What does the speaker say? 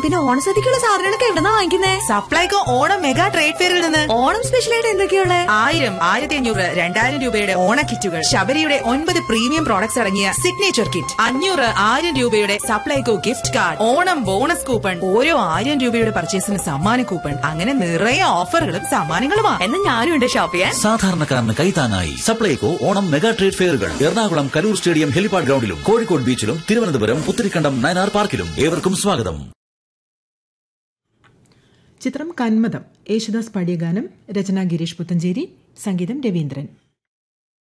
പിന്നെ ഓണസദ്യക്കുള്ള സാധനങ്ങളൊക്കെ എവിടെന്നാ വാങ്ങിക്കുന്നേ സപ്ലൈകോ ഓണം മെഗാ ട്രേഡ് ഫെയറിൽ നിന്ന് ഓണം സ്പെഷ്യലായിട്ട് എന്തൊക്കെയുള്ള ആയിരം ആയിരത്തി അഞ്ഞൂറ് രണ്ടായിരം രൂപയുടെ ഓണ കിറ്റുകൾ ശബരിയുടെ ഒൻപത് പ്രീമിയം പ്രോഡക്ട്സ് അടങ്ങിയ സിഗ്നേച്ചർ കിറ്റ് അഞ്ഞൂറ് ആയിരം രൂപയുടെ Supplyco gift card Onam bonus coupon ഓരോ ആയിരം രൂപയുടെ പർച്ചേസിന് സമ്മാന കൂപ്പൺ അങ്ങനെ നിറയെ ഓഫറുകളും സമ്മാനങ്ങളുമാണ് എന്നാ ഞാനും ഉണ്ട് ഷോപ്പ് ചെയ്യാൻ സാധാരണക്കാരന് കൈത്താങ്ങായി സപ്ലൈകോ ഓണം മെഗാ ട്രേഡ് ഫെയറുകൾ എറണാകുളം കലൂർ സ്റ്റേഡിയം ഹെലിപാഡ് ഗ്രൗണ്ടിലും കോഴിക്കോട് ബീച്ചിലും തിരുവനന്തപുരം പുത്തിരിക്കണ്ടം നയനാർ പാർക്കിലും ഏവർക്കും സ്വാഗതം ചിത്രം കന്മതം യേശുദാസ് പാടിയ ഗാനം രചന ഗിരീഷ് പുത്തഞ്ചേരി സംഗീതം രവീന്ദ്രൻ